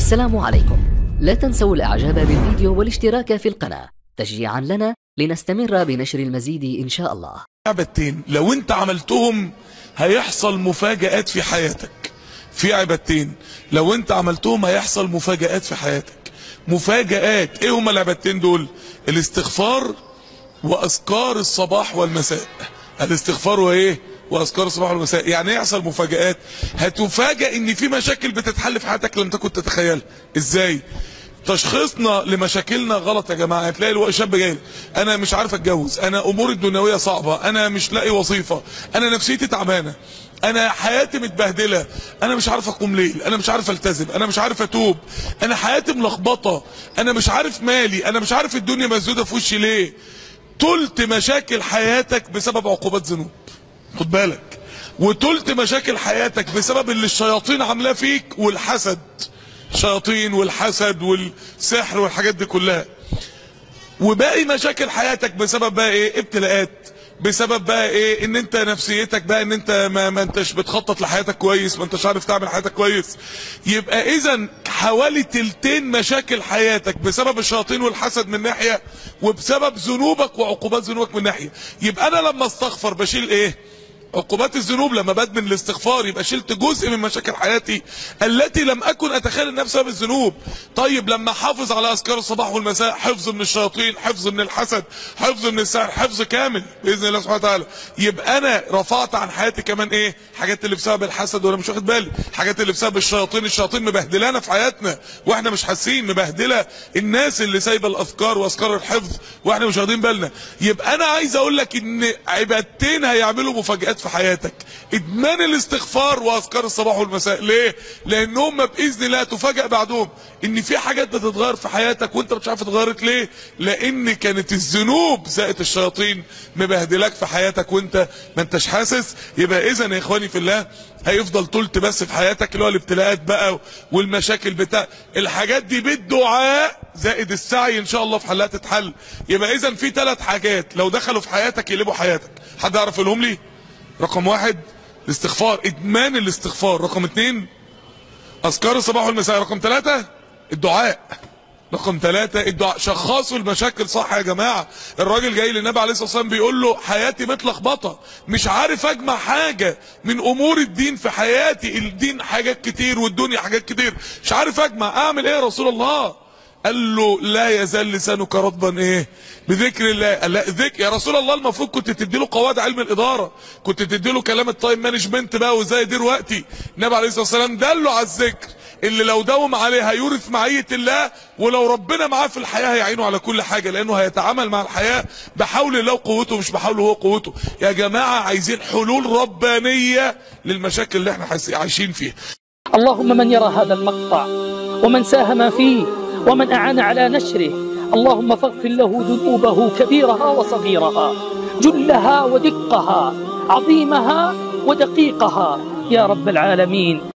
السلام عليكم لا تنسوا الإعجاب بالفيديو والاشتراك في القناة تشجيعا لنا لنستمر بنشر المزيد إن شاء الله عبادتين لو انت عملتهم هيحصل مفاجآت في حياتك في عبادتين لو انت عملتهم هيحصل مفاجآت في حياتك مفاجآت ايه هما العبادتين دول الاستغفار واذكار الصباح والمساء الاستغفار وايه واذكار الصباح والمساء يعني ايه يحصل مفاجآت هتفاجئ ان في مشاكل بتتحل في حياتك لم تكن تتخيلها ازاي تشخيصنا لمشاكلنا غلط يا جماعه هتلاقي الوقت شاب جاي لك، انا مش عارف اتجوز انا اموري الدنيويه صعبه انا مش لاقي وظيفه انا نفسيتي تعبانه انا حياتي متبهدله انا مش عارف اقوم ليل انا مش عارف التزم انا مش عارف اتوب انا حياتي ملخبطه انا مش عارف مالي انا مش عارف الدنيا مسدوده في وشي ليه تلت مشاكل حياتك بسبب عقوبات ذنوب خد بالك وتلت مشاكل حياتك بسبب اللي الشياطين عاملاه فيك والحسد الشياطين والحسد والسحر والحاجات دي كلها وباقي مشاكل حياتك بسبب بقى ايه ابتلاءات بسبب بقى ايه ان انت نفسيتك بقى ان انت ما, ما انتش بتخطط لحياتك كويس ما انتش عارف تعمل حياتك كويس يبقى اذا حوالي تلتين مشاكل حياتك بسبب الشياطين والحسد من ناحية وبسبب ذنوبك وعقوبات ذنوبك من ناحية يبقى انا لما استغفر بشيل ايه عقوبات الذنوب لما بدمن الاستغفار يبقى شلت جزء من مشاكل حياتي التي لم اكن اتخيل انها بسبب الذنوب طيب لما احافظ على اذكار الصباح والمساء حفظ من الشياطين حفظ من الحسد حفظ من السحر حفظ كامل باذن الله سبحانه وتعالى يبقى انا رفعت عن حياتي كمان ايه حاجات اللي بسبب الحسد وانا مش واخد بالي حاجات اللي بسبب الشياطين الشياطين مبهدلانا في حياتنا واحنا مش حاسين مبهدله الناس اللي سايبه الاذكار واذكار الحفظ واحنا مش واخدين بالنا يبقى انا عايز اقول لك ان عبادتين هيعملوا مفاجآت في حياتك ادمان الاستغفار واذكار الصباح والمساء ليه لان هم باذن الله تفاجئ بعدهم ان في حاجات بتتغير في حياتك وانت مش عارف اتغيرت ليه لان كانت الذنوب زائد الشياطين مبهدلاك في حياتك وانت ما انتش حاسس يبقى اذا يا اخواني في الله هيفضل تلت بس في حياتك اللي هو الابتلاءات بقى والمشاكل بتاع الحاجات دي بالدعاء زائد السعي ان شاء الله في حلها تتحل يبقى اذا في ثلاث حاجات لو دخلوا في حياتك يقلبوا حياتك حد يعرف يقولهم لي رقم واحد الاستغفار ادمان الاستغفار رقم اتنين اذكار الصباح والمساء رقم ثلاثة الدعاء رقم ثلاثة الدعاء شخصوا المشاكل صح يا جماعة الراجل جاي للنبي عليه الصلاة والسلام بيقول له حياتي متلخبطة مش عارف اجمع حاجة من امور الدين في حياتي الدين حاجات كتير والدنيا حاجات كتير مش عارف اجمع اعمل ايه يا رسول الله قال له لا يزال لسانك رطبا ايه بذكر الله قال لا ذكر يا رسول الله المفروض كنت تدي له قواعد علم الاداره كنت تدي له كلام التايم مانجمنت بقى وازاي يدير وقتي النبي عليه الصلاه والسلام دله على الذكر اللي لو داوم عليه هيورث معيه الله ولو ربنا معاه في الحياه هيعينه على كل حاجه لانه هيتعامل مع الحياه بحول الله وقوته مش بحول هو قوته يا جماعه عايزين حلول ربانيه للمشاكل اللي احنا عايشين فيها اللهم من يرى هذا المقطع ومن ساهم فيه ومن أعان على نشره اللهم فاغفر له ذنوبه كبيرها وصغيرها جلها ودقها عظيمها ودقيقها يا رب العالمين